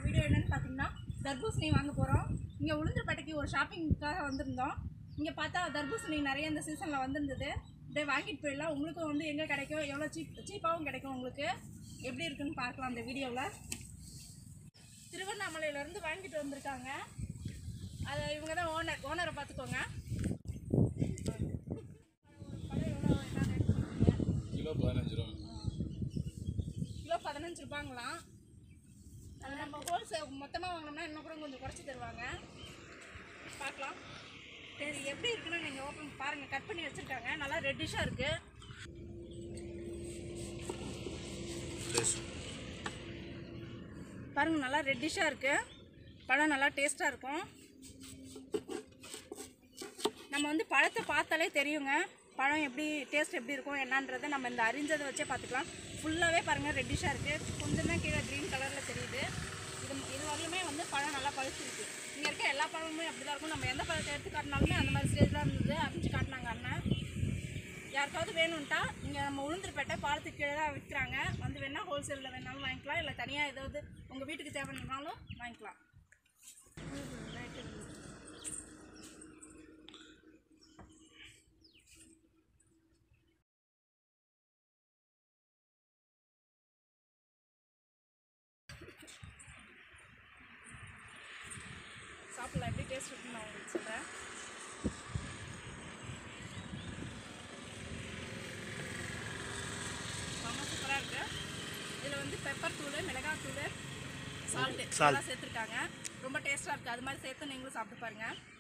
Video என்னன்னு பார்த்தீங்கன்னா தர்பூசணி வாங்க போகிறோம் இங்கே உளுந்தூர்பேட்டைக்கு ஒரு ஷாப்பிங்க்காக வந்திருந்தோம் இங்கே பார்த்தா தர்பூசணி நிறைய இந்த சீசனில் வந்திருந்தது அப்படியே வாங்கிட்டு போயிடலாம் உங்களுக்கும் வந்து எங்கே கிடைக்கும் எவ்வளோ சீப் சீப்பாகவும் கிடைக்கும் உங்களுக்கு எப்படி இருக்குன்னு பார்க்கலாம் அந்த வீடியோவில் திருவண்ணாமலையிலேருந்து வாங்கிட்டு வந்திருக்காங்க அதை இவங்க தான் ஓனர் ஓனரை பார்த்துக்கோங்க பழம் எவ்வளோ என்ன ரேட் சொல்றீங்க? கிலோ பதினஞ்சு ரூபா கிலோ பதினஞ்சு ரூபாங்களாம் அது நம்ம ஹோல்சேல் மொத்தமாக வாங்கினோம்னா இன்னும் கூட கொஞ்சம் குறைச்சி தருவாங்க பார்க்கலாம் சரி எப்படி இருக்குன்னு நீங்கள் ஓப்பன் பாருங்கள் கட் பண்ணி வச்சுருக்காங்க நல்லா ரெட்டிஷாக இருக்குது பாருங்கள் நல்லா ரெட்டிஷாக இருக்குது பழம் நல்லா டேஸ்ட்டாக இருக்கும் நம்ம வந்து பழத்தை பார்த்தாலே தெரியுங்க பழம் எப்படி டேஸ்ட் எப்படி இருக்கும் என்னன்றதை நம்ம இந்த அரிஞ்சதை வச்சே பார்த்துக்கலாம் ஃபுல்லாகவே பாருங்கள் ரெட்டிஷாக இருக்குது கொஞ்சம் தான் கீழே க்ரீன் கலரில் தெரியுது இது இது வரலுமே வந்து பழம் நல்லா பழுத்திருக்கு இங்கே இருக்க எல்லா பழமுமே அப்படி தான் இருக்கும் நம்ம எந்த பழத்தை எடுத்து காட்டினாலுமே அந்த மாதிரி ஸ்டேஜில் இருந்தது அரிஞ்சு காட்டினாங்க அண்ணன் யாருக்காவது வேணும்ட்டா இங்கே நம்ம உளுந்தூர்பேட்டை பாலத்துக்கு கீழே தான் விற்கிறாங்க வந்து வேணால் ஹோல்சேலில் வேணாலும் வாங்கிக்கலாம் இல்லை தனியாக ஏதாவது உங்கள் வீட்டுக்கு தேவைன்னாலும் வாங்கிக்கலாம் சாப்பிடலாம் எப்படி டேஸ்ட் இருக்குன்னு நான் உங்களுக்கு சொல்கிறேன் செம்ம சூப்பராக இருக்கு இதில் வந்து பெப்பர் தூள் மிளகாய் தூள் சால்ட்டு Salt. எல்லாம் சேர்த்துருக்காங்க ரொம்ப டேஸ்ட்டாக இருக்குது அது மாதிரி சேர்த்து நீங்களும் சாப்பிட்டு பாருங்கள்